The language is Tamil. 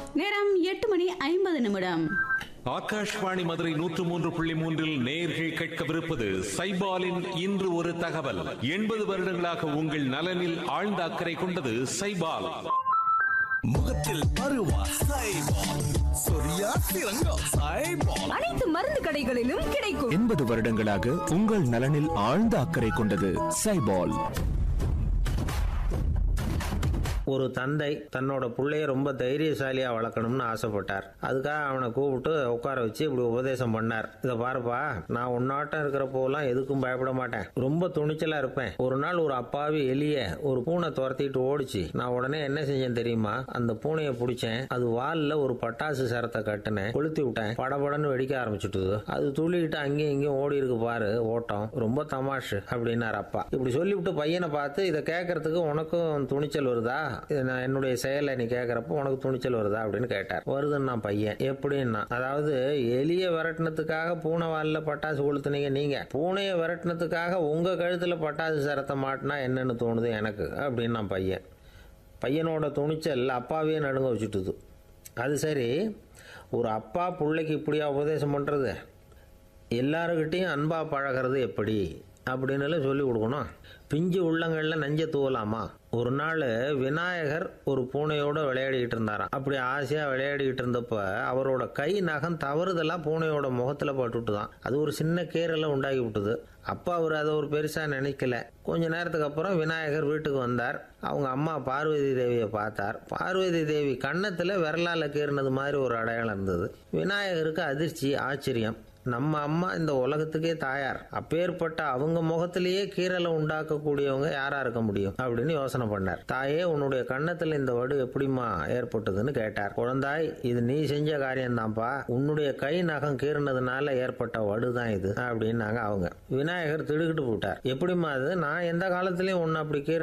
நேரம் எட்டு மணி ஐம்பது நிமிடம் ஆகாஷ்வாணி மதுரை நூற்று மூன்று புள்ளி மூன்றில் நேர்கள் கேட்கவிருப்பது சைபாலின் இன்று ஒரு தகவல் எண்பது வருடங்களாக உங்கள் நலனில் ஆழ்ந்த அக்கறை கொண்டது சைபால் முகத்தில் பருவா சைபால் சொரியா சிறங்கா சைபால் அனைத்து மருந்து கடைகளிலும் கிடைக்கும் எண்பது வருடங்களாக உங்கள் நலனில் ஆழ்ந்த அக்கறை கொண்டது சைபால் ஒரு தந்தை தன்னோட பிள்ளைய ரொம்ப தைரியசாலியா வளர்க்கணும்னு ஆசைப்பட்டார் அதுக்காக அவனை கூப்பிட்டு உட்கார வச்சு இப்படி உபதேசம் பண்ணார் இதை பாருப்பா நான் உன்னாட்டம் இருக்கிறப்போலாம் எதுக்கும் பயப்பட மாட்டேன் ரொம்ப துணிச்சலா இருப்பேன் ஒரு நாள் ஒரு அப்பாவி எலிய ஒரு பூனை துரத்திட்டு ஓடிச்சு நான் உடனே என்ன செஞ்சேன் தெரியுமா அந்த பூனையை பிடிச்சேன் அது வால்ல ஒரு பட்டாசு சரத்தை கட்டினேன் கொளுத்தி விட்டேன் படபடன்னு வெடிக்க ஆரம்பிச்சுட்டுது அது துள்ளிக்கிட்டு அங்கேயும் இங்கேயும் ஓடி இருக்கு பாரு ஓட்டம் ரொம்ப தமாஷு அப்படின்னாரு அப்பா இப்படி சொல்லிவிட்டு பையனை பார்த்து இதை கேட்கறதுக்கு உனக்கும் துணிச்சல் வருதா இது நான் என்னுடைய செயலை நீ கேட்கறப்ப உனக்கு துணிச்சல் வருதா அப்படின்னு கேட்டார் வருதுன்னா பையன் எப்படின்னா அதாவது எலிய விரட்டினத்துக்காக பூனை வாலில் பட்டாசு கொளுத்துனீங்க நீங்க பூனையை விரட்டினத்துக்காக உங்க கழுத்துல பட்டாசு சரத்தை மாட்டினா என்னன்னு தோணுது எனக்கு அப்படின்னு நான் பையன் பையனோட துணிச்சல் அப்பாவையே நடுங்க வச்சுட்டுது அது சரி ஒரு அப்பா பிள்ளைக்கு இப்படியா உபதேசம் பண்ணுறது எல்லாருக்கிட்டையும் அன்பா பழகிறது எப்படி அப்படின்னு சொல்லி கொடுக்கணும் பிஞ்சு உள்ளங்களில் நஞ்ச தூவலாமா ஒரு நாள் விநாயகர் ஒரு பூனையோட விளையாடிக்கிட்டு இருந்தாராம் அப்படி ஆசையாக விளையாடிக்கிட்டு இருந்தப்ப அவரோட கை நகம் தவறுதெல்லாம் பூனையோட முகத்தில் பட்டுட்டு தான் அது ஒரு சின்ன கீரலை உண்டாக்கி விட்டுது அப்பா அவர் அதை ஒரு பெருசாக நினைக்கல கொஞ்ச நேரத்துக்கு அப்புறம் விநாயகர் வீட்டுக்கு வந்தார் அவங்க அம்மா பார்வதி தேவியை பார்த்தார் பார்வதி தேவி கன்னத்தில் விரலால கீறினது மாதிரி ஒரு அடையாளம் இருந்தது விநாயகருக்கு அதிர்ச்சி ஆச்சரியம் நம்ம அம்மா இந்த உலகத்துக்கே தாயார் அப்பேற்பட்ட அவங்க முகத்திலேயே கீரலை உண்டாக்கக்கூடியவங்க யாரா இருக்க முடியும் அப்படின்னு யோசனை பண்ணார் தாயே உன்னுடைய கன்னத்துல இந்த வடு எப்படிம்மா ஏற்பட்டதுன்னு கேட்டார் குழந்தாய் இது நீ செஞ்ச காரியம்தான்ப்பா உன்னுடைய கை நகம் கீறினதுனால ஏற்பட்ட வடு தான் இது அப்படின்னாங்க அவங்க விநாயகர் திடுக்கிட்டு போட்டார் எப்படிம்மா அது நான் எந்த காலத்திலயும் உன்னை அப்படி கீறின